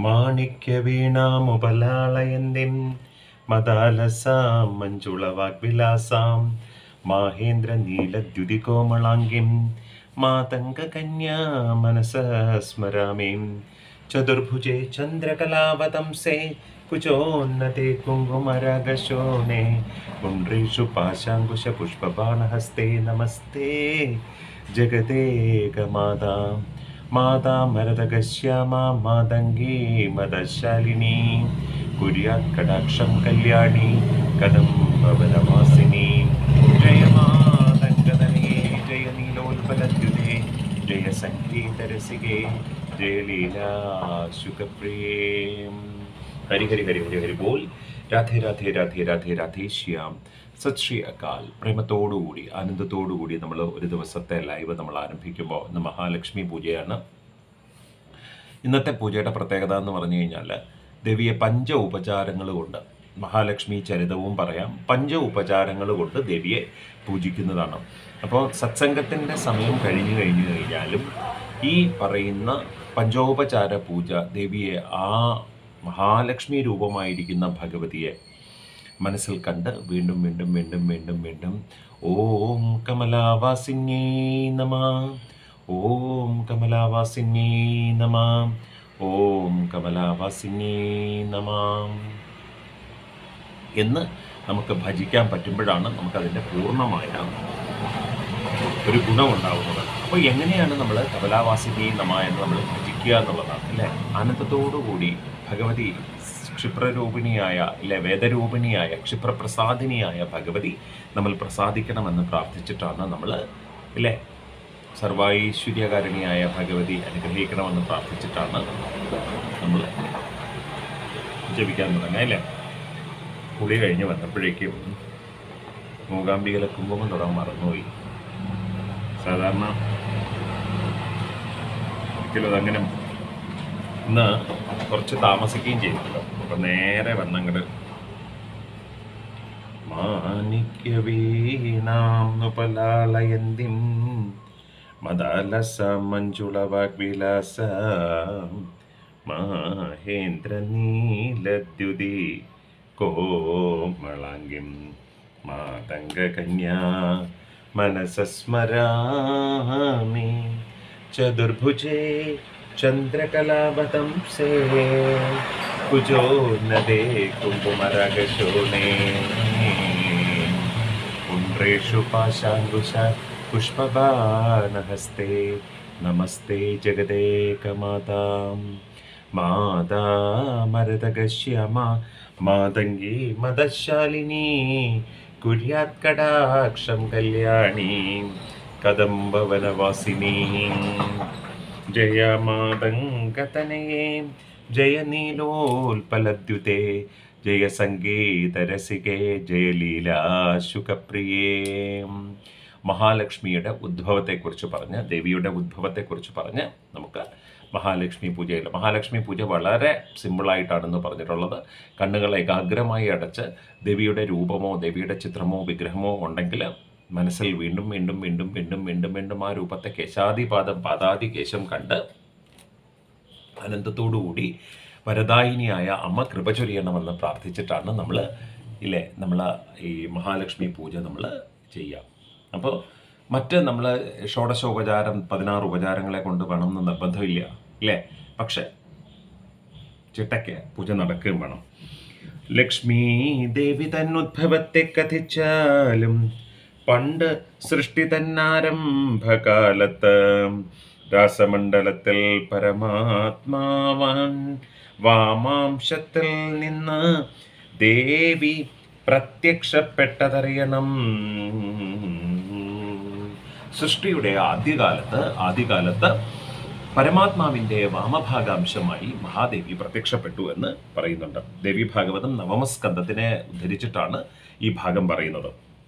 മാണിക്യവീണാമുപലാളയന്തിം മദാലസാം മഞ്ജുളവാഗ്വിലാസാം മാഹേന്ദ്ര നീലദ്യുതികോമളാംഗിം മാതംഗകന്യാ മനസഃ സ്മരാമീം ചതുർഭുജേ ചന്ദ്രകലാവതംസേ കുചോന്നതേ കുങ്കുമരാഗശോണേ പുണ്ഡ്രീഷു പാശാങ്കുശപുഷ്പബാണഹസ്തേ നമസ്തേ ജഗദേകമാതാ മാതാ മരതകശ്യാമാ മാതംഗീ മദശാലിനി കുര്യാത്കടാക്ഷം കല്യാണി കദംബവനവാസിനി ജയ മാതംഗതനേ ജയ നീലോൽപലദ്യുതേ ജയ സംഗീതരസികേ ജയ ലീലാശുഖപ്രിയേ ഹരി ഹരി ഹരി ഹരി ഹരി ബോൽ രാധേ രാധേ രാധേ രാധേ രാധേ ശ്യാം സത് ശ്രീ അകാൽ പ്രേമത്തോടുകൂടി ആനന്ദത്തോടുകൂടി നമ്മൾ ഒരു ദിവസത്തെ ലൈവ് നമ്മൾ ആരംഭിക്കുമ്പോൾ ഇന്ന് മഹാലക്ഷ്മി പൂജയാണ് ഇന്നത്തെ പൂജയുടെ പ്രത്യേകത എന്ന് പറഞ്ഞു കഴിഞ്ഞാൽ ദേവിയെ പഞ്ച ഉപചാരങ്ങൾ കൊണ്ട് മഹാലക്ഷ്മി ചരിതവും പറയാം പഞ്ച ഉപചാരങ്ങൾ കൊണ്ട് ദേവിയെ പൂജിക്കുന്നതാണ് അപ്പോൾ സത്സംഗത്തിൻ്റെ സമയം കഴിഞ്ഞു കഴിഞ്ഞു കഴിഞ്ഞാലും ഈ പറയുന്ന പഞ്ചോപചാര പൂജ ദേവിയെ ആ മഹാലക്ഷ്മി രൂപമായിരിക്കുന്ന ഭഗവതിയെ മനസ്സിൽ കണ്ട് വീണ്ടും വീണ്ടും വീണ്ടും വീണ്ടും വീണ്ടും ഓം കമലാവാസിന്യേ നമ ഓം കമലാവാസിന്യേ നമ ഓം കമലാവാസിന്യേ നമ എന്ന് നമുക്ക് ഭജിക്കാൻ പറ്റുമ്പോഴാണ് നമുക്കതിൻ്റെ പൂർണ്ണമായ ഒരു ഗുണമുണ്ടാവുന്നത് അപ്പോൾ എങ്ങനെയാണ് നമ്മൾ കമലാവാസിനി നമ എന്ന് നമ്മൾ ഭജിക്കുക എന്നുള്ളതാണ് അല്ലേ ആനന്ദത്തോടുകൂടി ഭഗവതി ക്ഷിപ്രരൂപിണിയായ അല്ലെ വേദരൂപിണിയായ ക്ഷിപ്രപ്രസാദിനിയായ ഭഗവതി നമ്മൾ പ്രസാദിക്കണമെന്ന് പ്രാർത്ഥിച്ചിട്ടാണ് നമ്മൾ ഇല്ലേ സർവൈശ്വര്യകാരിണിയായ ഭഗവതി അനുഗ്രഹിക്കണമെന്ന് പ്രാർത്ഥിച്ചിട്ടാണ് നമ്മൾ ജപിക്കാൻ തുടങ്ങുക അല്ലേ കുളി കഴിഞ്ഞ് വന്നപ്പോഴേക്കും മൂകാംബികയിലെ കുങ്കുമം തൊടാൻ മറന്നുപോയി സാധാരണ ഒരിക്കലും അതങ്ങനെ ഇന്ന് കുറച്ച് താമസിക്കുകയും ചെയ്തിട്ടുണ്ട് അപ്പൊ നേരെ വന്നങ്ങട് മാണിക്യവീണാംനുപലാളയന്തിം മദാലസ മഞ്ജുളവാഗ്വിലാസ മഹേന്ദ്രനീലദ്യുതി കോമളാംഗിം മാതംഗകന്യാ മനസസ്മരാമി ചതുർഭുജേ ചന്ദ്രകലാവതംസേ കുജോന്നതേ കുങ്കുമരകശോണേ പുണ്ട്രേഷു പാശാങ്കുശ പുഷ്പബാണഹസ്തേ നമസ്തേ ജഗദേകമാതാം മാതാ മരതകശ്യാമ മാതംഗീ മദശാലിനി കുര്യാത് കടാക്ഷം കല്യാണി കദംബവനവാസിനി ജയ മാതംഗതനയേ ജയ നീലോൽപലദ്യുതേ ജയ സംഗീതരസികേ ജയ ലീലാശുഖപ്രിയേ മഹാലക്ഷ്മിയുടെ ഉദ്ഭവത്തെക്കുറിച്ച് പറഞ്ഞ് ദേവിയുടെ ഉദ്ഭവത്തെക്കുറിച്ച് പറഞ്ഞ് നമുക്ക് മഹാലക്ഷ്മി പൂജയിൽ മഹാലക്ഷ്മി പൂജ വളരെ സിമ്പിളായിട്ടാണെന്ന് പറഞ്ഞിട്ടുള്ളത് കണ്ണുകൾ ഏകാഗ്രമായി അടച്ച് ദേവിയുടെ രൂപമോ ദേവിയുടെ ചിത്രമോ വിഗ്രഹമോ ഉണ്ടെങ്കിൽ മനസ്സിൽ വീണ്ടും വീണ്ടും വീണ്ടും വീണ്ടും വീണ്ടും വീണ്ടും ആ രൂപത്തെ കേശാദിപാദം പാദാദി കേശം കണ്ട് അനന്തത്തോടുകൂടി വരദായിനിയായ അമ്മ കൃപ ചൊരിയണമെന്ന് പ്രാർത്ഥിച്ചിട്ടാണ് നമ്മൾ ഇല്ലേ നമ്മൾ ഈ മഹാലക്ഷ്മി പൂജ നമ്മൾ ചെയ്യുക അപ്പോൾ മറ്റ് നമ്മൾ ഷോഡശോപചാരം പതിനാറ് ഉപചാരങ്ങളെ കൊണ്ട് വേണം എന്ന് നിർബന്ധമില്ല ഇല്ലേ പക്ഷെ ചിട്ടയ്ക്ക് പൂജ നടക്കുകയും വേണം ലക്ഷ്മി ദേവി തന്നുദ്ഭവത്തെ കഥിച്ചാലും പണ്ട് സൃഷ്ടി തന്നാരംഭകാലത്ത് രാസമണ്ഡലത്തിൽ പരമാത്മാവാൻ വാമാംശത്തിൽ നിന്ന് ദേവി പ്രത്യക്ഷപ്പെട്ടതറിയണം സൃഷ്ടിയുടെ ആദ്യകാലത്ത് ആദ്യകാലത്ത് പരമാത്മാവിന്റെ വാമഭാഗാംശമായി മഹാദേവി പ്രത്യക്ഷപ്പെട്ടു എന്ന് പറയുന്നുണ്ട് ദേവി ഭാഗവതം നവമസ്കന്ധത്തിനെ ഉദ്ധരിച്ചിട്ടാണ് ഈ ഭാഗം പറയുന്നത്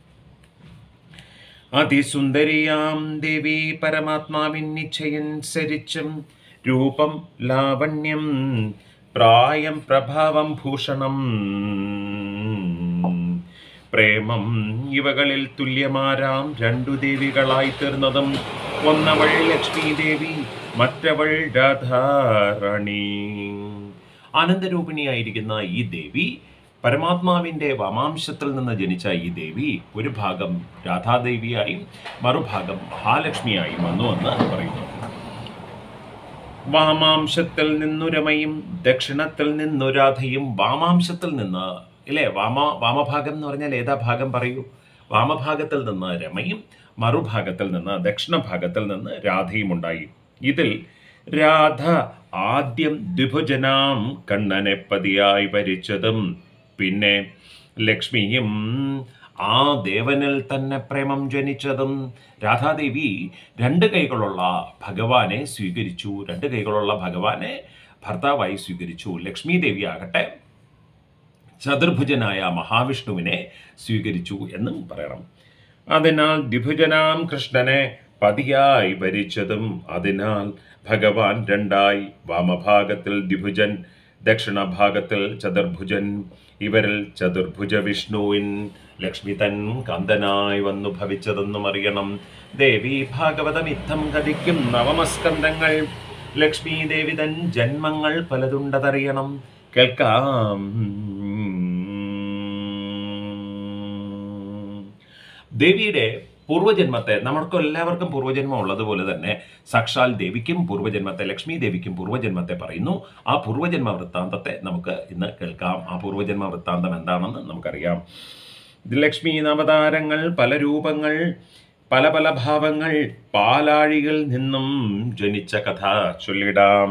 അതിസുന്ദരിയാം ദേവി പരമാത്മാവിൻ നിശ്ചയനുസരിച്ചും രൂപം ലാവണ്യം പ്രായം പ്രഭാവം ഭൂഷണം പ്രേമം ഇവകളിൽ തുല്യമാരാം രണ്ടു ദേവികളായി തീർന്നതും ഒന്നവൾ ലക്ഷ്മി ദേവി മറ്റവൾ രാധാറാണി ആനന്ദരൂപിണിയായിരിക്കുന്ന ഈ ദേവി പരമാത്മാവിൻ്റെ വാമാംശത്തിൽ നിന്ന് ജനിച്ച ഈ ദേവി ഒരു ഭാഗം രാധാദേവിയായും മറുഭാഗം മഹാലക്ഷ്മിയായും വന്നു എന്ന് പറയുന്നു വാമാംശത്തിൽ നിന്നു രമയും ദക്ഷിണത്തിൽ നിന്നു രാധയും വാമാംശത്തിൽ നിന്ന് ഇല്ലേ വാമ വാമഭാഗം എന്ന് പറഞ്ഞാൽ ഏതാ ഭാഗം പറയൂ വാമഭാഗത്തിൽ നിന്ന് രമയും മറുഭാഗത്തിൽ നിന്ന് ദക്ഷിണഭാഗത്തിൽ നിന്ന് രാധയും ഉണ്ടായി ഇതിൽ രാധ ആദ്യം ദ്വിഭുജനാം കണ്ണനെ പതിയായി ഭരിച്ചതും പിന്നെ ലക്ഷ്മിയും ആ ദേവനിൽ തന്നെ പ്രേമം ജനിച്ചതും രാധാദേവി രണ്ട് കൈകളുള്ള ഭഗവാനെ സ്വീകരിച്ചു രണ്ട് കൈകളുള്ള ഭഗവാനെ ഭർത്താവായി സ്വീകരിച്ചു ലക്ഷ്മി ദേവി ആകട്ടെ ചതുർഭുജനായ മഹാവിഷ്ണുവിനെ സ്വീകരിച്ചു എന്നും പറയണം അതിനാൽ ദ്വിഭുജനാം കൃഷ്ണനെ പതിയായി ഭരിച്ചതും അതിനാൽ ഭഗവാൻ രണ്ടായി വാമഭാഗത്തിൽ ദ്വിഭുജൻ ദക്ഷിണഭാഗത്തിൽ ചതുർഭുജൻ ഇവരിൽ ചതുർഭുജ വിഷ്ണുവിൻ ലക്ഷ്മി തൻ കന്ദനായി വന്നു ഭവിച്ചതെന്നും അറിയണം ദേവി ഭാഗവതം ഇത്തം കഥിക്കും നവമസ്കന്ധങ്ങൾ ലക്ഷ്മി ദേവി തൻ ജന്മങ്ങൾ പലതുണ്ടതറിയണം കേൾക്കാം ദേവിയുടെ പൂർവ്വജന്മത്തെ നമ്മൾക്ക് എല്ലാവർക്കും പൂർവ്വജന്മം ഉള്ളതുപോലെ തന്നെ സാക്ഷാൽ ദേവിക്കും പൂർവ്വജന്മത്തെ ലക്ഷ്മി ദേവിക്കും പൂർവ്വജന്മത്തെ പറയുന്നു ആ പൂർവ്വജന്മ വൃത്താന്തത്തെ നമുക്ക് ഇന്ന് കേൾക്കാം ആ പൂർവ്വജന്മ വൃത്താന്തം എന്താണെന്ന് നമുക്കറിയാം ലക്ഷ്മി അവതാരങ്ങൾ പല രൂപങ്ങൾ പല പല ഭാവങ്ങൾ പാലാഴിയിൽ നിന്നും ജനിച്ച കഥ ചൊല്ലിടാം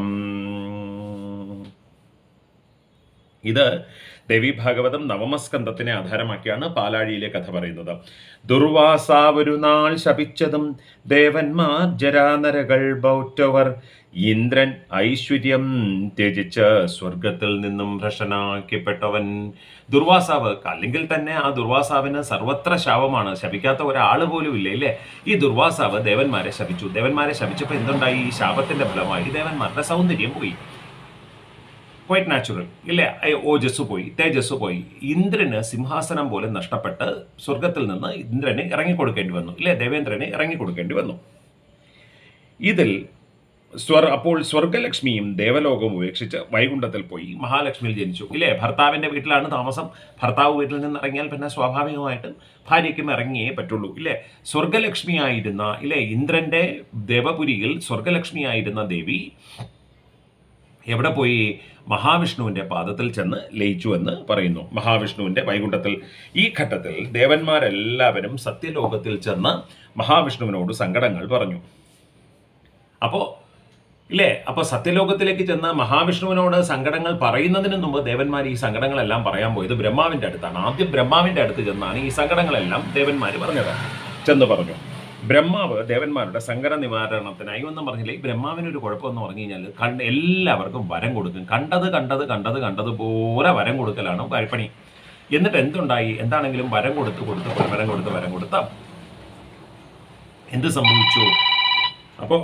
ഇത് ദേവി ഭാഗവതം നവമസ്കന്ധത്തിനെ ആധാരമാക്കിയാണ് പാലാഴിയിലെ കഥ പറയുന്നത് ദുർവാസ ഒരു നാൾ ശപിച്ചതും ദേവന്മാർ ജരാനരകൾ ബൗറ്റവർ ഇന്ദ്രൻ ഐശ്വര്യം ത്യജിച്ച് സ്വർഗത്തിൽ നിന്നും ഭ്രഷനാക്കപ്പെട്ടവൻ ദുർവാസാവ് അല്ലെങ്കിൽ തന്നെ ആ ദുർവാസാവിന് സർവത്ര ശാപമാണ് ശപിക്കാത്ത ഒരാൾ പോലും ഇല്ല ഇല്ലേ ഈ ദുർവാസാവ് ദേവന്മാരെ ശപിച്ചു ദേവന്മാരെ ശപിച്ചപ്പോൾ എന്തുണ്ടായി ഈ ശാപത്തിന്റെ ഫലമായി ദേവന്മാരുടെ സൗന്ദര്യം പോയി ക്വൈറ്റ് നാച്ചുറൽ ഇല്ലേ ഏ, ഓജസ് പോയി തേജസ് പോയി ഇന്ദ്രന് സിംഹാസനം പോലെ നഷ്ടപ്പെട്ട് സ്വർഗത്തിൽ നിന്ന് ഇന്ദ്രന് ഇറങ്ങിക്കൊടുക്കേണ്ടി വന്നു ഇല്ലേ ദേവേന്ദ്രന് ഇറങ്ങിക്കൊടുക്കേണ്ടി വന്നു ഇതിൽ സ്വർ അപ്പോൾ സ്വർഗലക്ഷ്മിയും ദേവലോകവും ഉപേക്ഷിച്ച് വൈകുണ്ഠത്തിൽ പോയി മഹാലക്ഷ്മിയിൽ ജനിച്ചു ഇല്ലേ ഭർത്താവിൻ്റെ വീട്ടിലാണ് താമസം ഭർത്താവ് വീട്ടിൽ നിന്ന് ഇറങ്ങിയാൽ പിന്നെ സ്വാഭാവികമായിട്ടും ഭാര്യയ്ക്കും ഇറങ്ങിയേ പറ്റുള്ളൂ ഇല്ലേ സ്വർഗലക്ഷ്മിയായിരുന്ന ഇല്ലേ ഇന്ദ്രൻ്റെ ദേവപുരിയിൽ സ്വർഗലക്ഷ്മിയായിരുന്ന ദേവി എവിടെ പോയി മഹാവിഷ്ണുവിൻ്റെ പാദത്തിൽ ചെന്ന് ലയിച്ചു എന്ന് പറയുന്നു മഹാവിഷ്ണുവിൻ്റെ വൈകുണ്ഠത്തിൽ ഈ ഘട്ടത്തിൽ ദേവന്മാരെല്ലാവരും സത്യലോകത്തിൽ ചെന്ന് മഹാവിഷ്ണുവിനോട് സങ്കടങ്ങൾ പറഞ്ഞു അപ്പോൾ ഇല്ലേ അപ്പോൾ സത്യലോകത്തിലേക്ക് ചെന്ന് മഹാവിഷ്ണുവിനോട് സങ്കടങ്ങൾ പറയുന്നതിന് മുമ്പ് ദേവന്മാർ ഈ സങ്കടങ്ങളെല്ലാം പറയാൻ പോയത് ബ്രഹ്മാവിൻ്റെ അടുത്താണ് ആദ്യം ബ്രഹ്മാവിൻ്റെ അടുത്ത് ചെന്നാണ് ഈ സങ്കടങ്ങളെല്ലാം ദേവന്മാർ പറഞ്ഞത് ചെന്ന് പറഞ്ഞു ബ്രഹ്മാവ് ദേവന്മാരുടെ സങ്കട നിവാരണത്തിനായി ഒന്നും പറഞ്ഞില്ല ഈ ബ്രഹ്മാവിനൊരു കുഴപ്പമെന്ന് പറഞ്ഞു കഴിഞ്ഞാൽ കണ്ട് എല്ലാവർക്കും വരം കൊടുക്കും കണ്ടത് കണ്ടത് കണ്ടത് കണ്ടത് പോലെ വരം കൊടുക്കലാണ് പണി എന്നിട്ട് എന്തുണ്ടായി എന്താണെങ്കിലും വരം കൊടുത്ത് കൊടുത്ത് വരം കൊടുത്ത് വരം കൊടുത്ത എന്ത് സംഭവിച്ചു അപ്പോൾ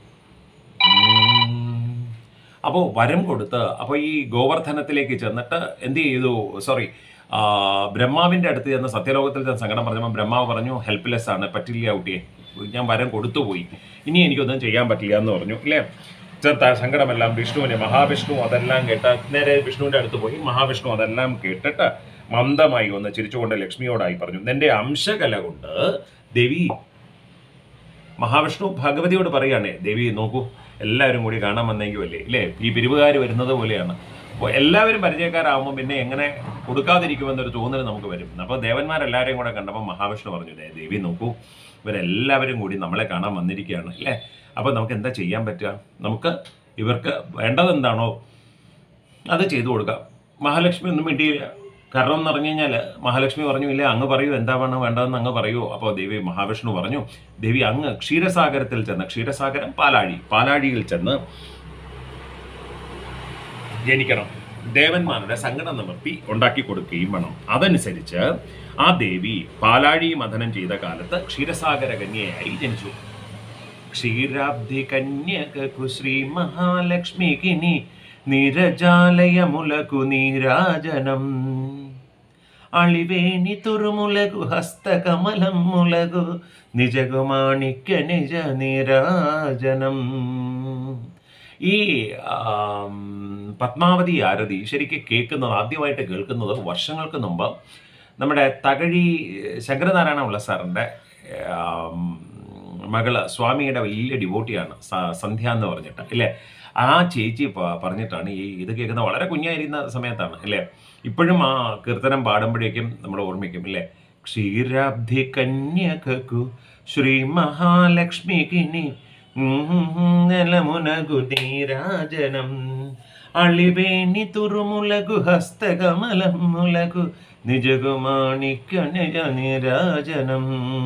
അപ്പോൾ വരം കൊടുത്ത് അപ്പോൾ ഈ ഗോവർദ്ധനത്തിലേക്ക് ചെന്നിട്ട് എന്ത് ചെയ്തു സോറി ബ്രഹ്മാവിൻ്റെ അടുത്ത് ചെന്ന് സത്യലോകത്തിൽ ചെന്ന് സങ്കടം പറഞ്ഞപ്പോൾ ബ്രഹ്മാവ് പറഞ്ഞു ഹെൽപ്ലെസ് ആണ് പറ്റില്ല കുട്ടിയെ ഞാൻ വരം കൊടുത്തു പോയി ഇനി എനിക്കൊന്നും ചെയ്യാൻ പറ്റില്ല എന്ന് പറഞ്ഞു ഇല്ലേ ചെറുത്ത സങ്കടമെല്ലാം വിഷ്ണുവിനെ മഹാവിഷ്ണു അതെല്ലാം കേട്ട് നേരെ വിഷ്ണുവിൻ്റെ അടുത്ത് പോയി മഹാവിഷ്ണു അതെല്ലാം കേട്ടിട്ട് മന്ദമായി ഒന്ന് ചിരിച്ചുകൊണ്ട് ലക്ഷ്മിയോടായി പറഞ്ഞു നിന്റെ അംശകല കൊണ്ട് ദേവി മഹാവിഷ്ണു ഭഗവതിയോട് പറയുകയാണേ ദേവി നോക്കൂ എല്ലാവരും കൂടി കാണാൻ വന്നെങ്കിലല്ലേ ഇല്ലേ ഈ പിരിവുകാർ വരുന്നത് പോലെയാണ് അപ്പോൾ എല്ലാവരും പരിചയക്കാരാകുമ്പോൾ പിന്നെ എങ്ങനെ കൊടുക്കാതിരിക്കുമെന്നൊരു തോന്നൽ നമുക്ക് വരും അപ്പോൾ ദേവന്മാരെല്ലാവരെയും കൂടെ കണ്ടപ്പോൾ മഹാവിഷ്ണു പറഞ്ഞു "ദേ, ദേവി നോക്കൂ ഇവരെല്ലാവരും കൂടി നമ്മളെ കാണാൻ വന്നിരിക്കുകയാണ് അല്ലേ അപ്പോൾ നമുക്ക് എന്താ ചെയ്യാൻ പറ്റുക നമുക്ക് ഇവർക്ക് വേണ്ടത് എന്താണോ അത് ചെയ്തു കൊടുക്കാം മഹാലക്ഷ്മി ഒന്നും വേണ്ടിയില്ല കാരണം എന്ന് പറഞ്ഞു കഴിഞ്ഞാൽ മഹാലക്ഷ്മി പറഞ്ഞു ഇല്ല അങ്ങ് പറയൂ എന്താണ് വേണ്ടതെന്ന് അങ്ങ് പറയൂ അപ്പോൾ ദേവി മഹാവിഷ്ണു പറഞ്ഞു ദേവി അങ്ങ് ക്ഷീരസാഗരത്തിൽ ചെന്ന് ക്ഷീരസാഗരം പാലാഴി പാലാഴിയിൽ ചെന്ന് ജനിക്കണം ദേവന്മാരുടെ സങ്കടം നിവർത്തി ഉണ്ടാക്കി കൊടുക്കുകയും വേണം അതനുസരിച്ച് ആ ദേവി പാലാഴി മഥനം ചെയ്ത കാലത്ത് ക്ഷീരസാഗര കന്യയായി ജനിച്ചു ക്ഷീരാബ്ധി കന്യകു ശ്രീ മഹാലക്ഷ്മികിനി നിരജാലയമുലകു നീരാജനം അളിവേണി തുറുമുലകു ഹസ്തകമലം മുലകു നിജകുമാണിക്യ നിജ നീരാജനം ഈ ആം, പത്മാവതി ആരതി ശരിക്കും കേൾക്കുന്നത് ആദ്യമായിട്ട് കേൾക്കുന്നത് വർഷങ്ങൾക്ക് മുമ്പ് നമ്മുടെ തകഴി ശങ്കരനാരായണ ഉള്ള സാറിൻ്റെ ആം, മകള് സ്വാമിയുടെ വലിയ ഡിവോട്ടിയാണ് സ- സന്ധ്യ എന്ന് പറഞ്ഞിട്ട് ഇല്ലേ ആ ചേച്ചി പ- പറഞ്ഞിട്ടാണ് ഈ ഇത് കേൾക്കുന്ന വളരെ കുഞ്ഞായിരുന്ന സമയത്താണ് അല്ലേ ഇപ്പോഴും ആ കീർത്തനം പാടുമ്പോഴേക്കും നമ്മൾ ഓർമ്മിക്കും ഇല്ലേ ക്ഷീരാബ്ധി കന്യകു ശ്രീ മഹാലക്ഷ്മികിനി నెలమునగు నీరాజనం అళివేణి తురుములగు హస్తకమలములగు నిజగుమాణిక్య నిజ నిరాజనం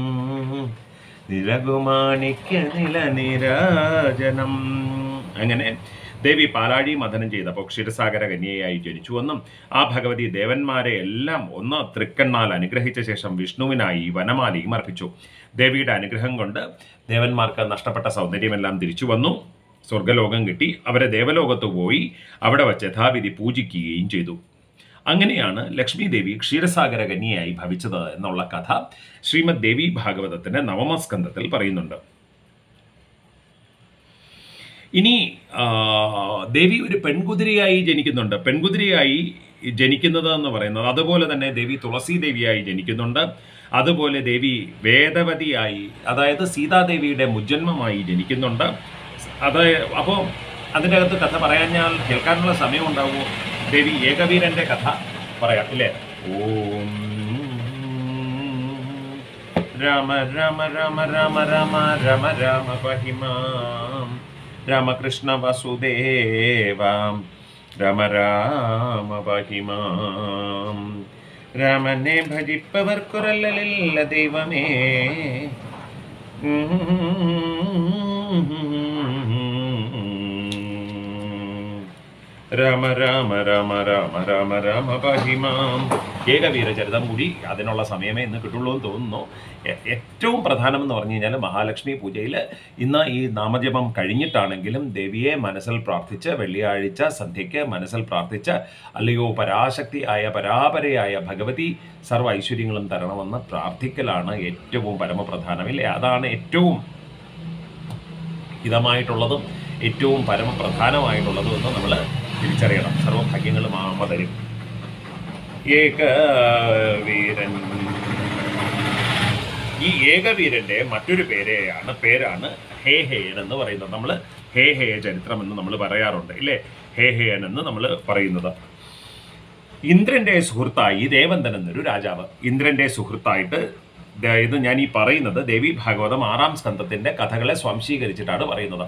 നിരകുമാണിക്യ നില നിരാജനം അങ്ങനെ ദേവി പാലാഴി മഥനം ചെയ്തപ്പോൾ ക്ഷീരസാഗര കന്യയായി ജനിച്ചുവെന്നും ആ ഭഗവതി ദേവന്മാരെ എല്ലാം ഒന്ന് തൃക്കണ്ണാൽ അനുഗ്രഹിച്ച ശേഷം വിഷ്ണുവിനായി വനമാലയും അർപ്പിച്ചു ദേവിയുടെ അനുഗ്രഹം കൊണ്ട് ദേവന്മാർക്ക് നഷ്ടപ്പെട്ട സൗന്ദര്യമെല്ലാം തിരിച്ചു വന്നു സ്വർഗലോകം കിട്ടി അവരെ ദേവലോകത്ത് പോയി അവിടെ വച്ച് യഥാവിധി പൂജിക്കുകയും ചെയ്തു അങ്ങനെയാണ് ലക്ഷ്മി ദേവി ക്ഷീരസാഗര കന്യയായി ഭവിച്ചത് എന്നുള്ള കഥ ശ്രീമദ് ദേവി ഭാഗവതത്തിന്റെ നവമസ്കന്ധത്തിൽ പറയുന്നുണ്ട് ഇനി ആ, ദേവി ഒരു പെൺകുതിരയായി ജനിക്കുന്നുണ്ട് പെൺകുതിരയായി ജനിക്കുന്നത് എന്ന് പറയുന്നത് അതുപോലെ തന്നെ ദേവി തുളസി ദേവിയായി ജനിക്കുന്നുണ്ട് അതുപോലെ ദേവി വേദവതിയായി അതായത് സീതാദേവിയുടെ മുജ്ജന്മമായി ജനിക്കുന്നുണ്ട് അത് അപ്പോൾ അതിൻ്റെ അകത്ത് കഥ പറയാൻ ഞാൻ കേൾക്കാനുള്ള സമയം ഉണ്ടാവുമോ ദേവി ഏകവീരന്റെ കഥ പറയാം ഇല്ലേ ഓം രാമ രാമ രാമ രാമ രാമ രാമ രാമ പഹിമാം രാമകൃഷ്ണ വസുദേവാം രാമ രാമ പഹിമാം രാമനെ ഭജിപ്പവർക്കുരല്ലില്ല ദൈവമേ രാമ രാമ രാമ രാമ രാമ രാമ പഹിമാം ഏകവീര ചരിതം കൂടി അതിനുള്ള സമയമേ ഇന്ന് കിട്ടുള്ളൂ എന്ന് തോന്നുന്നു എ- ഏറ്റവും പ്രധാനം എന്ന് പറഞ്ഞു കഴിഞ്ഞാൽ മഹാലക്ഷ്മി പൂജയിൽ ഇന്ന് ഈ നാമജപം കഴിഞ്ഞിട്ടാണെങ്കിലും ദേവിയെ മനസ്സിൽ പ്രാർത്ഥിച്ച് വെള്ളിയാഴ്ച സന്ധ്യയ്ക്ക് മനസ്സിൽ പ്രാർത്ഥിച്ച് അല്ലയോ പരാശക്തി ആയ പരാപരയായ ഭഗവതി സർവ്വ ഐശ്വര്യങ്ങളും തരണമെന്ന് പ്രാർത്ഥിക്കലാണ് ഏറ്റവും പരമപ്രധാനം ഇല്ലേ അതാണ് ഏറ്റവും ഹിതമായിട്ടുള്ളതും ഏറ്റവും പരമപ്രധാനമായിട്ടുള്ളതും എന്ന് നമ്മൾ തിരിച്ചറിയണം സർവഭാഗ്യങ്ങളും ആമ തരും ഏകവീരൻ ഈ ഏകവീരന്റെ മറ്റൊരു പേരെയാണ് പേരാണ് ഹേ ഹേയൻ എന്ന് പറയുന്നത് നമ്മൾ ഹേ ഹേയ ചരിത്രം എന്ന് നമ്മൾ പറയാറുണ്ട് ഇല്ലേ ഹേ ഹേയൻ എന്ന് നമ്മൾ പറയുന്നത് ഇന്ദ്രന്റെ സുഹൃത്തായി ദേവന്തൻ എന്നൊരു രാജാവ് ഇന്ദ്രന്റെ സുഹൃത്തായിട്ട് ദ- ഇത് ഞാൻ ഈ പറയുന്നത് ദേവി ഭാഗവതം ആറാം സ്കന്ധത്തിന്റെ കഥകളെ സ്വാംശീകരിച്ചിട്ടാണ് പറയുന്നത്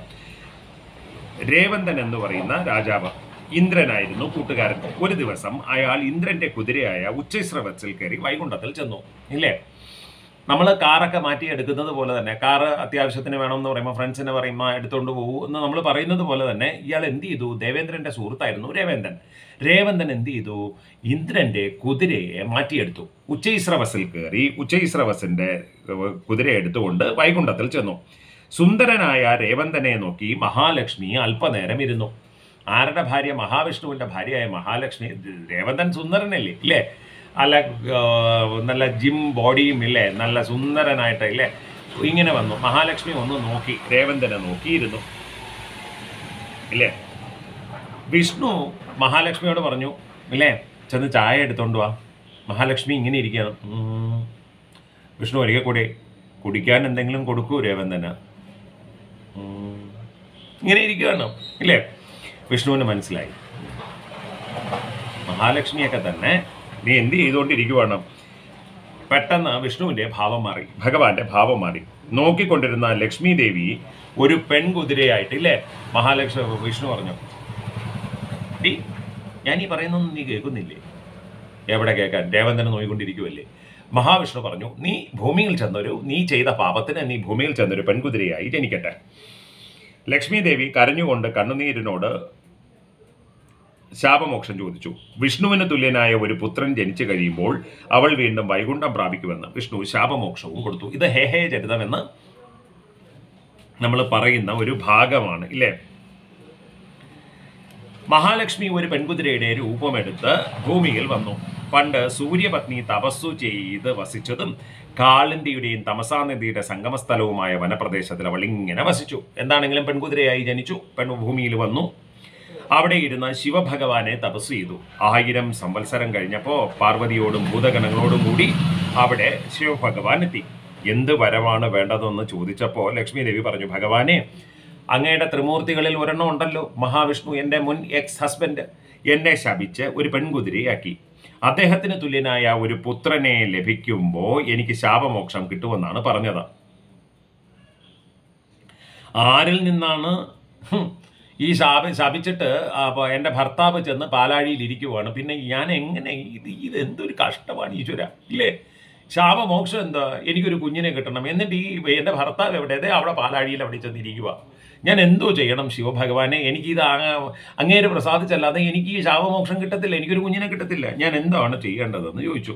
രേവന്തൻ എന്ന് പറയുന്ന രാജാവ് ഇന്ദ്രനായിരുന്നു കൂട്ടുകാരൻ ഒരു ദിവസം അയാൾ ഇന്ദ്രന്റെ കുതിരയായ ഉച്ചശ്രവത്തിൽ കയറി വൈകുണ്ഠത്തിൽ ചെന്നു ഇല്ലേ നമ്മൾ കാറൊക്കെ മാറ്റി എടുക്കുന്നത് പോലെ തന്നെ കാറ് അത്യാവശ്യത്തിന് വേണമെന്ന് പറയുമ്പോൾ ഫ്രണ്ട്സിനെ പറയുമ്പോൾ എടുത്തുകൊണ്ട് പോകും എന്ന് നമ്മൾ പറയുന്നത് പോലെ തന്നെ ഇയാൾ എന്ത് ചെയ്തു ദേവേന്ദ്രന്റെ സുഹൃത്തായിരുന്നു രേവേന്ദ്രൻ രേവന്തൻ എന്ത് ചെയ്തു ഇന്ദ്രന്റെ കുതിരയെ മാറ്റിയെടുത്തു ഉച്ചൈസ്രവസിൽ കയറി ഉച്ചൈസ്രവസിന്റെ ഏഹ്, കുതിര എടുത്തുകൊണ്ട് വൈകുണ്ഠത്തിൽ ചെന്നു സുന്ദരനായ രേവന്തനെ നോക്കി മഹാലക്ഷ്മി അല്പനേരം ഇരുന്നു ആരുടെ ഭാര്യ മഹാവിഷ്ണുവിന്റെ ഭാര്യയായ മഹാലക്ഷ്മി രേവന്തൻ സുന്ദരനല്ലേ ഇല്ലേ അല്ല ആ, നല്ല ജിം ബോഡിയും ഇല്ലേ നല്ല സുന്ദരനായിട്ട് ഇല്ലേ ഇങ്ങനെ വന്നു മഹാലക്ഷ്മി ഒന്ന് നോക്കി രേവന്തനെ നോക്കിയിരുന്നു ഇല്ലേ വിഷ്ണു മഹാലക്ഷ്മിയോട് പറഞ്ഞു ഇല്ലേ ചെന്ന് ചായ എടുത്തോണ്ട് വാ മഹാലക്ഷ്മി ഇങ്ങനെ ഇരിക്കുകയാണ് ഉം. വിഷ്ണു ഒരിക്കൽ കൂടി കുടിക്കാൻ എന്തെങ്കിലും കൊടുക്കൂ രേവന്തന് ഉം. ഇങ്ങനെ ഇരിക്കുകയാണ് ഇല്ലേ വിഷ്ണുവിന് മനസ്സിലായി മഹാലക്ഷ്മിയൊക്കെ തന്നെ നീ എന്ത് ചെയ്തുകൊണ്ടിരിക്കുവാണ് പെട്ടെന്ന് വിഷ്ണുവിന്റെ ഭാവം മാറി ഭഗവാന്റെ ഭാവം മാറി നോക്കിക്കൊണ്ടിരുന്ന ലക്ഷ്മി ദേവി ഒരു പെൺകുതിരയായിട്ട് ഇല്ലേ മഹാലക്ഷ്മി വിഷ്ണു പറഞ്ഞു ഡി ഞാൻ ഈ പറയുന്നൊന്നും നീ കേൾക്കുന്നില്ലേ എവിടെ കേൾക്കാൻ ദേവന്തനെ നോയിക്കൊണ്ടിരിക്കുമല്ലേ മഹാവിഷ്ണു പറഞ്ഞു നീ ഭൂമിയിൽ ചെന്നൊരു നീ ചെയ്ത പാപത്തിന് നീ ഭൂമിയിൽ ചെന്നൊരു പെൺകുതിരയായി ജനിക്കട്ടെ ലക്ഷ്മി ദേവി കരഞ്ഞുകൊണ്ട് കണ്ണുനീരിനോട് ശാപമോക്ഷം ചോദിച്ചു വിഷ്ണുവിന് തുല്യനായ ഒരു പുത്രൻ ജനിച്ചു കഴിയുമ്പോൾ അവൾ വീണ്ടും വൈകുണ്ഠം പ്രാപിക്കുമെന്ന് വിഷ്ണു ശാപമോക്ഷവും കൊടുത്തു ഇത് ഹേ ഹേ ചരിതം എന്ന് നമ്മൾ പറയുന്ന ഒരു ഭാഗമാണ് ഇല്ലേ മഹാലക്ഷ്മി ഒരു പെൺകുതിരയുടെ രൂപമെടുത്ത് ഭൂമിയിൽ വന്നു പണ്ട് സൂര്യപത്നി തപസ്സു ചെയ്ത് വസിച്ചതും കാളിന്തിയുടെയും തമസാനദിയുടെ സംഗമസ്ഥലവുമായ വനപ്രദേശത്തിൽ അവൾ ഇങ്ങനെ വസിച്ചു എന്താണെങ്കിലും പെൺകുതിരയായി ജനിച്ചു പെൺഭൂമിയിൽ വന്നു അവിടെ ഇരുന്ന് ശിവഭഗവാനെ തപസ് ചെയ്തു ആയിരം സംവത്സരം കഴിഞ്ഞപ്പോൾ പാർവതിയോടും ഭൂതഗണങ്ങളോടും കൂടി അവിടെ ശിവഭഗവാൻ എത്തി എന്ത് വരമാണ് വേണ്ടതെന്ന് ചോദിച്ചപ്പോൾ ലക്ഷ്മി ദേവി പറഞ്ഞു ഭഗവാനെ അങ്ങയുടെ ത്രിമൂർത്തികളിൽ ഒരെണ്ണം ഉണ്ടല്ലോ മഹാവിഷ്ണു എൻ്റെ മുൻ എക്സ് ഹസ്ബൻഡ് എന്നെ ശപിച്ച് ഒരു പെൺകുതിരയാക്കി അദ്ദേഹത്തിന് തുല്യനായ ഒരു പുത്രനെ ലഭിക്കുമ്പോൾ എനിക്ക് ശാപമോക്ഷം കിട്ടുമെന്നാണ് പറഞ്ഞത് ആരിൽ നിന്നാണ് ഹും, ഈ ശാപ ശപിച്ചിട്ട് അപ്പോൾ എൻ്റെ ഭർത്താവ് ചെന്ന് പാലാഴിയിൽ ഇരിക്കുവാണ് പിന്നെ ഞാൻ എങ്ങനെ ഇത് ഇത് എന്തൊരു കഷ്ടമാണ് ഈശ്വര ഇല്ലേ ശാപമോക്ഷം എന്താ എനിക്കൊരു കുഞ്ഞിനെ കിട്ടണം എന്നിട്ട് ഈ എൻ്റെ ഭർത്താവ് എവിടെ ദേ അവിടെ പാലാഴിയിൽ അവിടെ ചെന്നിരിക്കുക ഞാൻ എന്തോ ചെയ്യണം ശിവഭഗവാനെ എനിക്കിത് ആ- അങ്ങേര് പ്രസാദിച്ചല്ലാതെ എനിക്ക് ഈ ശാപമോക്ഷം കിട്ടത്തില്ല എനിക്കൊരു കുഞ്ഞിനെ കിട്ടത്തില്ല ഞാൻ എന്താണ് ചെയ്യേണ്ടതെന്ന് ചോദിച്ചു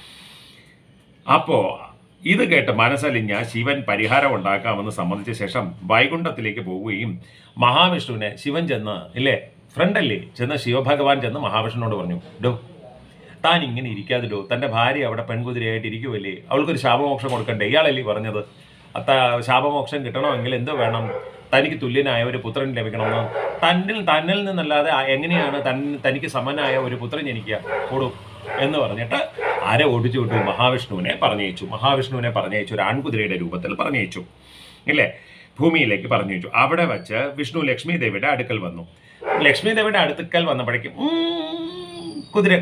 അപ്പോ ഇത് കേട്ട് മനസ്സലിഞ്ഞ ശിവൻ പരിഹാരം ഉണ്ടാക്കാമെന്ന് സമ്മതിച്ച ശേഷം വൈകുണ്ഠത്തിലേക്ക് പോവുകയും മഹാവിഷ്ണുവിനെ ശിവൻ ചെന്ന് ഇല്ലേ ഫ്രണ്ടല്ലേ ചെന്ന് ശിവഭഗവാൻ ചെന്ന് മഹാവിഷ്ണുവിനോട് പറഞ്ഞു ഡോ താൻ ഇങ്ങനെ ഇരിക്കാതില്ലോ തൻ്റെ ഭാര്യ അവിടെ പെൺകുതിരയായിട്ട് ഇരിക്കുമല്ലേ അവൾക്കൊരു ശാപമോക്ഷം കൊടുക്കണ്ടേ ഇയാളല്ലേ പറഞ്ഞത് അത്ത ശാപമോക്ഷം കിട്ടണമെങ്കിൽ എന്തോ വേണം തനിക്ക് തുല്യനായ ഒരു പുത്രൻ ലഭിക്കണമെന്ന് തന്നിൽ തന്നിൽ നിന്നല്ലാതെ ആ- എങ്ങനെയാണ് തൻ തനിക്ക് സമനായ ഒരു പുത്രൻ ജനിക്കുക കൊടു എന്ന് പറഞ്ഞിട്ട് ആരെ ഓടിച്ചു വിട്ടു മഹാവിഷ്ണുവിനെ പറഞ്ഞയച്ചു മഹാവിഷ്ണുവിനെ പറഞ്ഞയച്ചു ഒരു ആൺകുതിരയുടെ രൂപത്തിൽ പറഞ്ഞയച്ചു ഇല്ലേ ഭൂമിയിലേക്ക് പറഞ്ഞയച്ചു അവിടെ വെച്ച് വിഷ്ണു ലക്ഷ്മി ദേവിയുടെ അടുക്കൽ വന്നു ലക്ഷ്മി ദേവിയുടെ അടുക്കൽ വന്നപ്പോഴേക്കും ഉം, കുതിര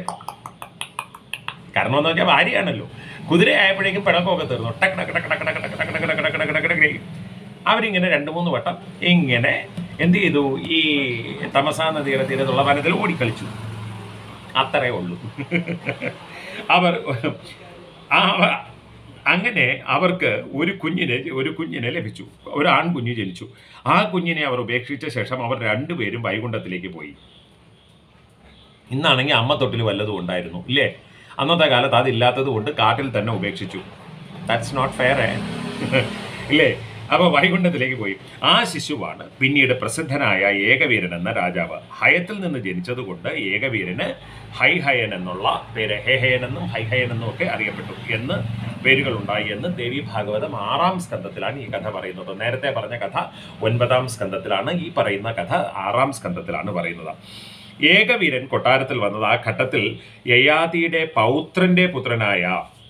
കാരണം എന്ന് വെച്ചാൽ ഭാര്യയാണല്ലോ കുതിരയായപ്പോഴേക്കും പിണക്കമൊക്കെ തീർന്നു ടക്ക് ടക്ക് ടക്ക് ടക്ക് ടക്ക് ടക്ക് ടക്ക് ടക്ക് ടക്ക് ടക്ക് ടക്ക് ടക്ക് ടക്ക്. അവരിങ്ങനെ രണ്ട് മൂന്ന് വട്ടം ഇങ്ങനെ എന്ത് ചെയ്തു ഈ തമസാ നദിയുടെ തീരത്തുള്ള വനത്തിൽ ഓടിക്കളിച്ചു അത്രേ ഉള്ളൂ അവർ ആ- അങ്ങനെ അവർക്ക് ഒരു കുഞ്ഞിനെ ഒരു കുഞ്ഞിനെ ലഭിച്ചു ഒരു ആൺകുഞ്ഞ് ജനിച്ചു ആ കുഞ്ഞിനെ അവർ ഉപേക്ഷിച്ച ശേഷം അവർ രണ്ടുപേരും വൈകുണ്ഠത്തിലേക്ക് പോയി ഇന്നാണെങ്കിൽ അമ്മ തൊട്ടിൽ വല്ലതും ഉണ്ടായിരുന്നു ഇല്ലേ അന്നത്തെ കാലത്ത് അതില്ലാത്തത് കൊണ്ട് കാട്ടിൽ തന്നെ ഉപേക്ഷിച്ചു ദാറ്റ്സ് നോട്ട് ഫെയർ ഇല്ലേ അപ്പോൾ വൈകുണ്ഠത്തിലേക്ക് പോയി ആ ശിശുവാണ് പിന്നീട് പ്രസിദ്ധനായ ഏകവീരൻ എന്ന രാജാവ് ഹയത്തിൽ നിന്ന് ജനിച്ചതുകൊണ്ട് ഏകവീരന് ഹൈഹയൻ എന്നുള്ള പേര് ഹേഹയൻ എന്നും ഹൈഹയൻ എന്നും ഒക്കെ അറിയപ്പെട്ടു എന്ന് പേരുകൾ ഉണ്ടായി എന്ന് ദേവി ഭാഗവതം ആറാം സ്കന്ധത്തിലാണ് ഈ കഥ പറയുന്നത് നേരത്തെ പറഞ്ഞ കഥ ഒൻപതാം സ്കന്ധത്തിലാണ് ഈ പറയുന്ന കഥ ആറാം സ്കന്ധത്തിലാണ് പറയുന്നത് ഏകവീരൻ കൊട്ടാരത്തിൽ വന്നത് ആ ഘട്ടത്തിൽ യയാതിയുടെ പൗത്രന്റെ പുത്രനായ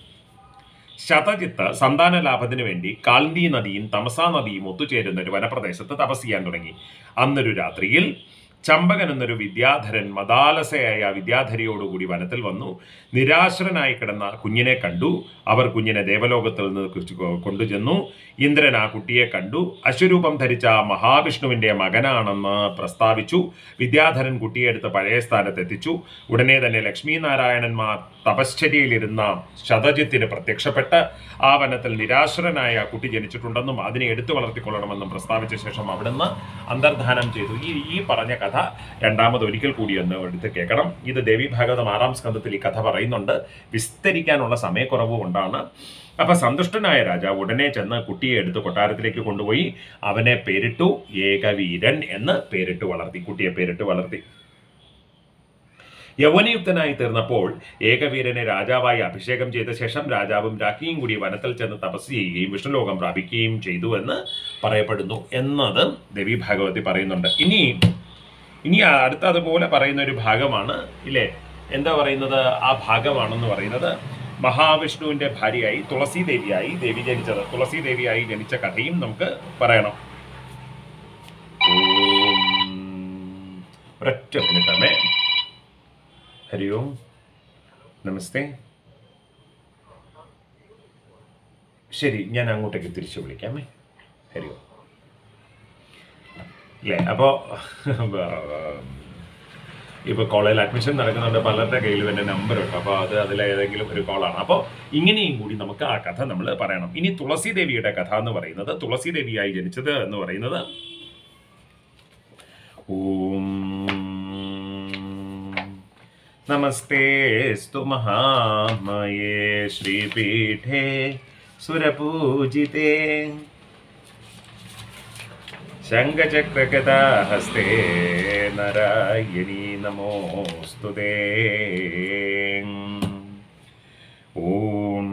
ശതജിത്ത് സന്താന ലാഭത്തിന് വേണ്ടി കാൽന്തി നദിയും തമസാ നദിയും ഒത്തുചേരുന്ന ഒരു വനപ്രദേശത്ത് തപസ് ചെയ്യാൻ തുടങ്ങി അന്നൊരു രാത്രിയിൽ ചമ്പകൻ എന്നൊരു വിദ്യാധരൻ മദാലസയായ വിദ്യാധരിയോടുകൂടി വനത്തിൽ വന്നു നിരാശ്രനായി കിടന്ന കുഞ്ഞിനെ കണ്ടു അവർ കുഞ്ഞിനെ ദേവലോകത്തിൽ നിന്ന് കുറിച്ച് കൊ- കൊണ്ടുചെന്നു ഇന്ദ്രൻ ആ കുട്ടിയെ കണ്ടു അശ്വരൂപം ധരിച്ച മഹാവിഷ്ണുവിന്റെ മകനാണെന്ന് പ്രസ്താവിച്ചു വിദ്യാധരൻ കുട്ടിയെ എടുത്ത് പഴയ സ്ഥാനത്ത് എത്തിച്ചു ഉടനെ തന്നെ ലക്ഷ്മി നാരായണന്മാർ തപശ്ചര്യയിലിരുന്ന ശതജിത്തിന് പ്രത്യക്ഷപ്പെട്ട് ആ വനത്തിൽ നിരാശ്രനായ കുട്ടി ജനിച്ചിട്ടുണ്ടെന്നും അതിനെ എടുത്തു വളർത്തിക്കൊള്ളണമെന്നും പ്രസ്താവിച്ച ശേഷം അവിടുന്ന് അന്തർധാനം ചെയ്തു ഈ ഈ പറഞ്ഞ കഥ രണ്ടാമത് ഒരിക്കൽ കൂടി ഒന്ന് എടുത്ത് കേൾക്കണം ഇത് ദേവി ഭാഗവതം ആറാം സ്കന്ധത്തിൽ ഈ കഥ പറയുന്നുണ്ട് വിസ്തരിക്കാനുള്ള സമയക്കുറവ് കൊണ്ടാണ് അപ്പൊ സന്തുഷ്ടനായ രാജാവ് ഉടനെ ചെന്ന് കുട്ടിയെ എടുത്ത് കൊട്ടാരത്തിലേക്ക് കൊണ്ടുപോയി അവനെ പേരിട്ടു ഏകവീരൻ എന്ന് പേരിട്ട് വളർത്തി കുട്ടിയെ പേരിട്ട് വളർത്തി യൗവനയുക്തനായി തീർന്നപ്പോൾ ഏകവീരനെ രാജാവായി അഭിഷേകം ചെയ്ത ശേഷം രാജാവും രാജ്ഞിയും കൂടി വനത്തിൽ ചെന്ന് തപസ് ചെയ്യുകയും വിഷ്ണുലോകം പ്രാപിക്കുകയും ചെയ്തു എന്ന് പറയപ്പെടുന്നു എന്നത് ദേവി ഭാഗവതി പറയുന്നുണ്ട് ഇനി ഇനി അടുത്ത അതുപോലെ പറയുന്ന ഒരു ഭാഗമാണ് ഇല്ലേ എന്താ പറയുന്നത് ആ ഭാഗമാണെന്ന് പറയുന്നത് മഹാവിഷ്ണുവിന്റെ ഭാര്യയായി തുളസി ദേവിയായി ദേവി ജനിച്ചത് തുളസി ദേവിയായി ജനിച്ച കഥയും നമുക്ക് പറയണം ഓം. ഒരൊറ്റ മിനിറ്റമേ ഹരി ഓം നമസ്തേ ശരി ഞാൻ അങ്ങോട്ടേക്ക് തിരിച്ചു വിളിക്കാമേ ഹരി ഓം അല്ലേ അപ്പോൾ ഇപ്പോൾ കോളേജിൽ അഡ്മിഷൻ നടക്കുന്നുണ്ട് പലരുടെ കയ്യിലും എൻ്റെ നമ്പർ ഉണ്ട് അപ്പോൾ അത് അതിലേതെങ്കിലും ഒരു കോളാണ് അപ്പോൾ ഇങ്ങനെയും കൂടി നമുക്ക് ആ കഥ നമ്മൾ പറയണം ഇനി തുളസി ദേവിയുടെ കഥ എന്ന് പറയുന്നത് തുളസി ദേവിയായി ജനിച്ചത് എന്ന് പറയുന്നത് ഓം നമസ്തേസ്തു മഹാമയേ ശ്രീപീഠേ സുരപൂജിതേ ശംഖചക്രഗതാഹസ്തേ നാരായണീ നമോസ്തു ഓം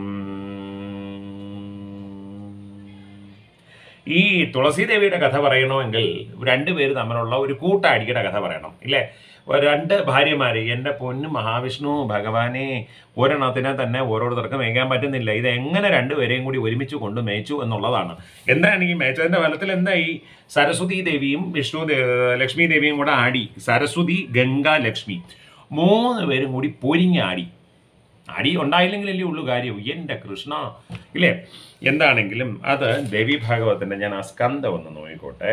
ഈ തുളസീദേവിയുടെ കഥ പറയണമെങ്കിൽ രണ്ടുപേര് തമ്മിലുള്ള ഒരു കൂട്ടാടിയുടെ കഥ പറയണം ഇല്ലേ ഒരു രണ്ട് ഭാര്യമാർ എൻ്റെ പൊന്നു മഹാവിഷ്ണു ഭഗവാനെ ഒരെണ്ണത്തിനെ തന്നെ ഓരോരുത്തർക്ക് മേയ്ക്കാൻ പറ്റുന്നില്ല ഇത് എങ്ങനെ രണ്ടുപേരെയും കൂടി ഒരുമിച്ച് കൊണ്ട് മേച്ചു എന്നുള്ളതാണ് എന്താണ് ഈ മേച്ചതിൻ്റെ ഫലത്തിൽ എന്താ ഈ സരസ്വതി ദേവിയും വിഷ്ണു ദേ- ലക്ഷ്മി ദേവിയും കൂടെ ആടി സരസ്വതി ഗംഗ ലക്ഷ്മി മൂന്ന് പേരും കൂടി പൊരിഞ്ഞാടി അടി ഉണ്ടായില്ലെങ്കിലല്ലേ ഉള്ളൂ കാര്യം എൻ്റെ കൃഷ്ണ ഇല്ലേ എന്താണെങ്കിലും അത് ദേവി ഭാഗവത്തിന്റെ ഞാൻ ആ സ്കന്ധം ഒന്ന് നോക്കിക്കോട്ടെ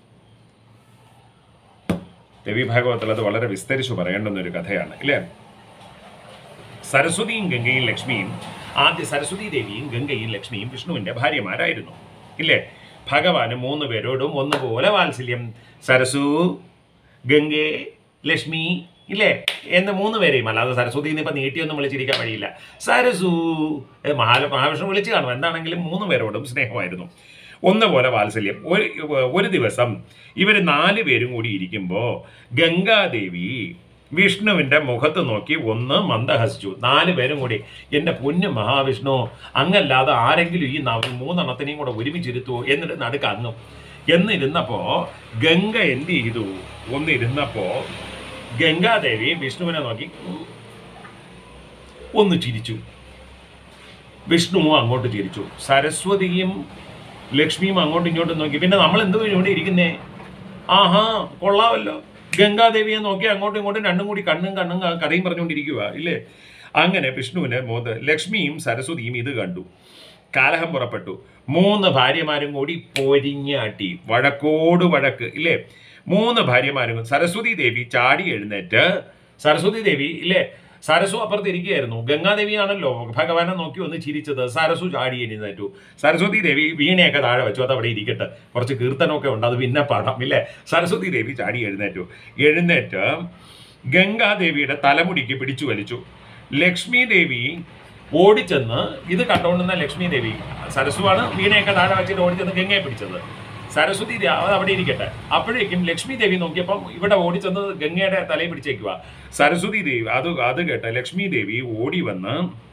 ദേവി ഭാഗവത്തിൽ അത് വളരെ വിസ്തരിച്ചു പറയേണ്ടുന്ന ഒരു കഥയാണ് ഇല്ലേ സരസ്വതിയും ഗംഗയും ലക്ഷ്മിയും ആദ്യ സരസ്വതി ദേവിയും ഗംഗയും ലക്ഷ്മിയും വിഷ്ണുവിന്റെ ഭാര്യമാരായിരുന്നു ഇല്ലേ ഭഗവാന് മൂന്ന് പേരോടും ഒന്നുപോലെ വാത്സല്യം സരസു ഗംഗെ ലക്ഷ്മി ഇല്ലേ എന്ന് മൂന്ന് പേരെയും അല്ലാതെ സരസ്വതി ഇപ്പം നീട്ടിയൊന്നും വിളിച്ചിരിക്കാൻ വഴിയില്ല സരസു ഏ, മഹാല മഹാവിഷ്ണു വിളിച്ചു കാണും എന്താണെങ്കിലും മൂന്ന് പേരോടും സ്നേഹമായിരുന്നു ഒന്നുപോലെ വാത്സല്യം ഒരു ഒരു ദിവസം ഇവർ നാല് പേരും കൂടി ഇരിക്കുമ്പോൾ ഗംഗാദേവി വിഷ്ണുവിൻ്റെ മുഖത്ത് നോക്കി ഒന്ന് മന്ദഹസിച്ചു നാല് പേരും കൂടി എൻ്റെ പൊന്നു മഹാവിഷ്ണു അങ്ങല്ലാതെ ആരെങ്കിലും ഈ നവ- മൂന്നെണ്ണത്തിനെയും കൂടെ ഒരുമിച്ചിരുത്തുവോ എന്നിട്ട് നടുക്ക് അങ്ങും എന്നിരുന്നപ്പോൾ ഗംഗ എന്ത് ചെയ്തു ഒന്നിരുന്നപ്പോൾ ഗംഗാദേവി വിഷ്ണുവിനെ നോക്കി ഒന്ന് ചിരിച്ചു വിഷ്ണുവും അങ്ങോട്ട് ചിരിച്ചു സരസ്വതിയും ലക്ഷ്മിയും അങ്ങോട്ടും ഇങ്ങോട്ടും നോക്കി പിന്നെ നമ്മൾ എന്ത് ഇവിടെ ഇരിക്കുന്നേ ആഹാ കൊള്ളാമല്ലോ ഗംഗാദേവിയെ നോക്കി അങ്ങോട്ടും ഇങ്ങോട്ടും രണ്ടും കൂടി കണ്ണും കണ്ണും ക- കഥയും പറഞ്ഞുകൊണ്ടിരിക്കുക ഇല്ലേ അങ്ങനെ വിഷ്ണുവിന് മോത് ലക്ഷ്മിയും സരസ്വതിയും ഇത് കണ്ടു കാലഹം പുറപ്പെട്ടു മൂന്ന് ഭാര്യമാരും കൂടി പൊരിഞ്ഞാട്ടി വഴക്കോട് വഴക്ക് ഇല്ലേ മൂന്ന് ഭാര്യമാരും സരസ്വതി ദേവി ചാടി എഴുന്നേറ്റ് സരസ്വതി ദേവി ഇല്ലേ സരസു അപ്പുറത്ത് ഇരിക്കുകയായിരുന്നു ഗംഗാദേവിയാണല്ലോ ഭഗവാനെ നോക്കി ഒന്ന് ചിരിച്ചത് സരസു ചാടി എഴുന്നേറ്റു സരസ്വതി ദേവി വീണയൊക്കെ താഴെ വെച്ചു അത് അവിടെ ഇരിക്കട്ടെ കുറച്ച് കീർത്തനമൊക്കെ ഉണ്ട് അത് പിന്നെ പാടാം ഇല്ലേ സരസ്വതി ദേവി ചാടി എഴുന്നേറ്റു എഴുന്നേറ്റ് ഗംഗാദേവിയുടെ തലമുടിക്ക് പിടിച്ചു വലിച്ചു ലക്ഷ്മി ദേവി ഓടിച്ചെന്ന് ഇത് കണ്ടുകൊണ്ടുന്ന ലക്ഷ്മി ദേവി സരസുവാണ് വീണയൊക്കെ താഴെ വെച്ചിട്ട് ഓടിച്ചെന്ന് ഗംഗയെ പിടിച്ചത് സരസ്വതി ദേ- അത് അവിടെ ഇരിക്കട്ടെ അപ്പോഴേക്കും ലക്ഷ്മി ദേവി നോക്കിയപ്പം ഇവിടെ ഓടിച്ചെന്ന് ഗംഗയുടെ തലയിൽ പിടിച്ചേക്കുക സരസ്വതി ദേവി അത് അത് കേട്ട് ലക്ഷ്മി ദേവി ഓടി വന്ന്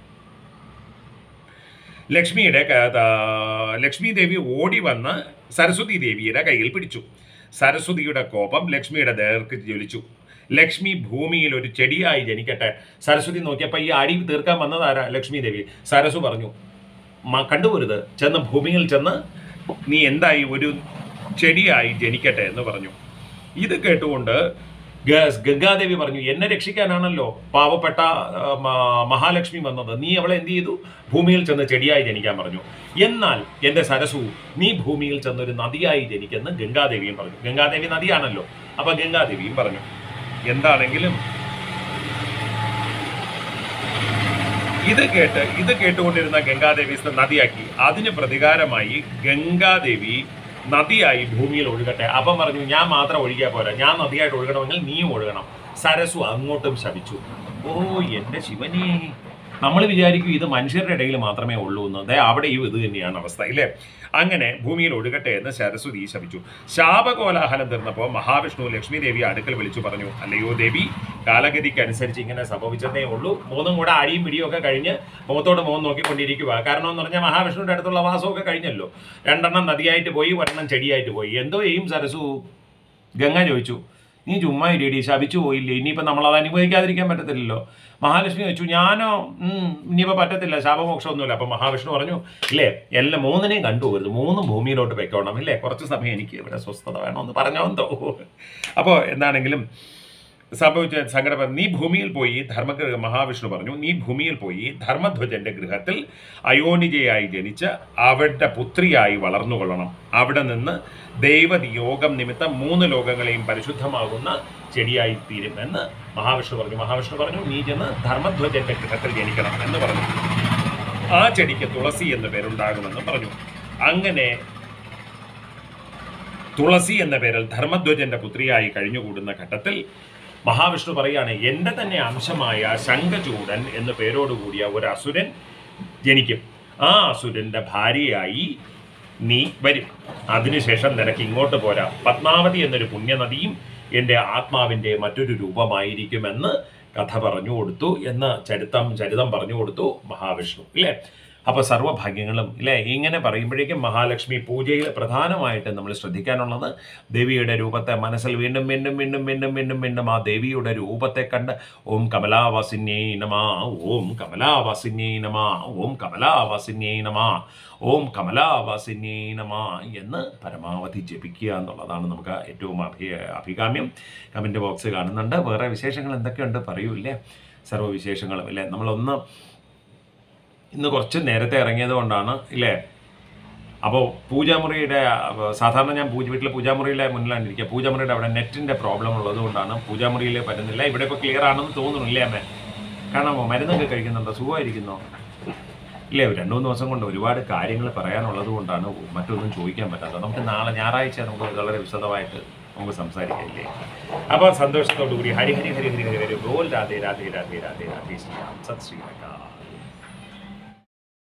ലക്ഷ്മിയുടെ ക- ത- ലക്ഷ്മി ദേവി ഓടി വന്ന് സരസ്വതി ദേവിയുടെ കയ്യിൽ പിടിച്ചു സരസ്വതിയുടെ കോപം ലക്ഷ്മിയുടെ ദേഹർക്ക് ജ്വലിച്ചു ലക്ഷ്മി ഭൂമിയിൽ ഒരു ചെടിയായി ജനിക്കട്ടെ സരസ്വതി നോക്കിയപ്പോൾ ഈ അടി തീർക്കാൻ വന്നതാരാ ലക്ഷ്മി ദേവി സരസു പറഞ്ഞു "മ- കണ്ടുപോരുത് ചെന്ന് ഭൂമിയിൽ ചെന്ന് നീ എന്തായി ഒരു ചെടിയായി ജനിക്കട്ടെ എന്ന് പറഞ്ഞു ഇത് കേട്ടുകൊണ്ട് ഗ- ഗംഗാദേവി പറഞ്ഞു എന്നെ രക്ഷിക്കാനാണല്ലോ പാവപ്പെട്ട ആ, മ- മഹാലക്ഷ്മി വന്നത് നീ അവളെ എന്ത് ചെയ്തു ഭൂമിയിൽ ചെന്ന് ചെടിയായി ജനിക്കാൻ പറഞ്ഞു എന്നാൽ എൻ്റെ സരസു നീ ഭൂമിയിൽ ചെന്നൊരു നദിയായി ജനിക്കെന്ന് ഗംഗാദേവിയും പറഞ്ഞു ഗംഗാദേവി നദിയാണല്ലോ അപ്പൊ ഗംഗാദേവിയും പറഞ്ഞു എന്താണെങ്കിലും ഇത് കേട്ട് ഇത് കേട്ടുകൊണ്ടിരുന്ന ഗംഗാദേവി സ- നദിയാക്കി അതിന് പ്രതികാരമായി ഗംഗാദേവി നദിയായി ഭൂമിയിൽ ഒഴുകട്ടെ അപ്പം പറഞ്ഞു ഞാൻ മാത്രം ഒഴുകിയാൽ പോരാ ഞാൻ നദിയായിട്ട് ഒഴുകണമെങ്കിൽ നീയും ഒഴുകണം സരസു അങ്ങോട്ടും ശപിച്ചു ഓ എൻ്റെ ശിവനെ നമ്മൾ വിചാരിക്കും ഇത് മനുഷ്യരുടെ ഇടയിൽ മാത്രമേ ഉള്ളൂ എന്ന് ദേ അവിടെയും ഇത് തന്നെയാണ് അവസ്ഥ ഇല്ലേ അങ്ങനെ ഭൂമിയിൽ ഒഴുകട്ടെ എന്ന് സരസ്വതി ശപിച്ചു ശാപകോലാഹലം തീർന്നപ്പോൾ മഹാവിഷ്ണു ലക്ഷ്മി ദേവി അടുക്കൽ വിളിച്ചു പറഞ്ഞു അല്ലയോ ദേവി കാലഗതിക്ക് അനുസരിച്ച് ഇങ്ങനെ സംഭവിച്ചതേ ഉള്ളൂ മൂന്നും കൂടെ അടിയും പിടിയും ഒക്കെ കഴിഞ്ഞ് മുഖത്തോട് മുഖം നോക്കിക്കൊണ്ടിരിക്കുക കാരണം എന്ന് പറഞ്ഞാൽ മഹാവിഷ്ണുവിന്റെ അടുത്തുള്ള വാസമൊക്കെ കഴിഞ്ഞല്ലോ രണ്ടെണ്ണം നദിയായിട്ട് പോയി ഒരെണ്ണം ചെടിയായിട്ട് പോയി എന്തോ ചെയ്യും സരസു ഗംഗ ചോദിച്ചു നീ ചുമ്മാ ഇരിയടി ശപിച്ചു പോയില്ലേ ഇനിയിപ്പോൾ നമ്മൾ അത് അനുഭവിക്കാതിരിക്കാൻ പറ്റത്തില്ലല്ലോ മഹാലക്ഷ്മി ചോദിച്ചു ഞാനോ ഉം, ഇനിയിപ്പോൾ പറ്റത്തില്ല ശാപമോക്ഷമൊന്നുമില്ല അപ്പം മഹാവിഷ്ണു പറഞ്ഞു ഇല്ലേ എല്ലാം മൂന്നിനെയും കണ്ടുപോകരുത് മൂന്നും ഭൂമിയിലോട്ട് വെക്കണം ഇല്ലേ കുറച്ച് സമയം എനിക്ക് ഇവിടെ സ്വസ്ഥത വേണമെന്ന് പറഞ്ഞോ എന്തോ അപ്പോൾ എന്താണെങ്കിലും സംഭവിച്ച സങ്കടം നീ ഭൂമിയിൽ പോയി ധർമ്മ മഹാവിഷ്ണു പറഞ്ഞു നീ ഭൂമിയിൽ പോയി ധർമ്മധ്വജന്റെ ഗൃഹത്തിൽ അയോനിജയായി ജനിച്ച് അവരുടെ പുത്രിയായി വളർന്നുകൊള്ളണം അവിടെ നിന്ന് ദൈവയോഗം നിമിത്തം മൂന്ന് ലോകങ്ങളെയും പരിശുദ്ധമാകുന്ന ചെടിയായി തീരും എന്ന് മഹാവിഷ്ണു പറഞ്ഞു മഹാവിഷ്ണു പറഞ്ഞു നീ ചെന്ന് ധർമ്മധ്വജന്റെ ഗൃഹത്തിൽ ജനിക്കണം എന്ന് പറഞ്ഞു ആ ചെടിക്ക് തുളസി എന്ന പേരുണ്ടാകുമെന്ന് പറഞ്ഞു അങ്ങനെ തുളസി എന്ന പേരിൽ ധർമ്മധ്വജന്റെ പുത്രിയായി കഴിഞ്ഞുകൂടുന്ന ഘട്ടത്തിൽ മഹാവിഷ്ണു പറയാണ് എൻ്റെ തന്നെ അംശമായ ശംഖചൂടൻ എന്ന പേരോടുകൂടിയ ഒരു അസുരൻ ജനിക്കും ആ അസുരന്റെ ഭാര്യയായി നീ വരും അതിനുശേഷം നിനക്ക് ഇങ്ങോട്ട് പോരാ പത്മാവതി എന്നൊരു പുണ്യനദിയും എൻ്റെ ആത്മാവിൻ്റെ മറ്റൊരു രൂപമായിരിക്കുമെന്ന് കഥ പറഞ്ഞു കൊടുത്തു എന്ന് ചരിത്രം ചരിതം പറഞ്ഞു കൊടുത്തു മഹാവിഷ്ണു ഇല്ലേ അപ്പോൾ സർവ്വഭാഗ്യങ്ങളും ഇല്ലേ ഇങ്ങനെ പറയുമ്പോഴേക്കും മഹാലക്ഷ്മി പൂജയിൽ പ്രധാനമായിട്ട് നമ്മൾ ശ്രദ്ധിക്കാനുള്ളത് ദേവിയുടെ രൂപത്തെ മനസ്സിൽ വീണ്ടും വീണ്ടും വീണ്ടും വീണ്ടും വീണ്ടും വീണ്ടും ആ ദേവിയുടെ രൂപത്തെ കണ്ട് ഓം കമലാവാസിന്യൈ നമ ഓം കമലാവാസിന്യൈ നമ ഓം കമലാവാസിന്യൈ നമ ഓം കമലാവാസിന്യൈ നമ എന്ന് പരമാവധി ജപിക്കുക എന്നുള്ളതാണ് നമുക്ക് ഏറ്റവും അഭി അഭികാമ്യം കമൻറ്റ് ബോക്സ് കാണുന്നുണ്ട് വേറെ വിശേഷങ്ങൾ എന്തൊക്കെയുണ്ട് പറയൂല്ലേ സർവ്വവിശേഷങ്ങളും ഇല്ലേ നമ്മളൊന്ന് ഇന്ന് കുറച്ച് നേരത്തെ ഇറങ്ങിയത് കൊണ്ടാണ് ഇല്ലേ അപ്പോൾ പൂജാമുറിയുടെ അഹ് സാധാരണ ഞാൻ പൂജ വീട്ടിലെ പൂജാമുറിയിലെ മുന്നിലാണ് ഇരിക്കുക പൂജാമുറിയുടെ അവിടെ നെറ്റിൻ്റെ പ്രോബ്ലം ഉള്ളത് കൊണ്ടാണ് പൂജാമുറിയിൽ പറ്റുന്നില്ല ഇവിടെ ഇപ്പോൾ ക്ലിയർ ആണെന്ന് തോന്നുന്നു ഇല്ലേ അമ്മേ കാണാമോ മരുന്നൊക്കെ കഴിക്കുന്നുണ്ടോ സുഖമായിരിക്കുന്നോ ഇല്ലേ ഒരു രണ്ട് മൂന്ന് ദിവസം കൊണ്ട് ഒരുപാട് കാര്യങ്ങൾ പറയാനുള്ളത് കൊണ്ടാണ് മറ്റൊന്നും ചോദിക്കാൻ പറ്റാത്തത് നമുക്ക് നാളെ ഞായറാഴ്ച നമുക്ക് വളരെ വിശദമായിട്ട് നമുക്ക് സംസാരിക്കാം ഇല്ലേ അപ്പോൾ സന്തോഷത്തോടു കൂടി ഹരി ഹരി ഹരി ഹരി ഹരി ഹരി ബോൽ രാധേ രാധേ രാധേ രാധേ രാധേ ശ്രീരാം സത് ശ്രീ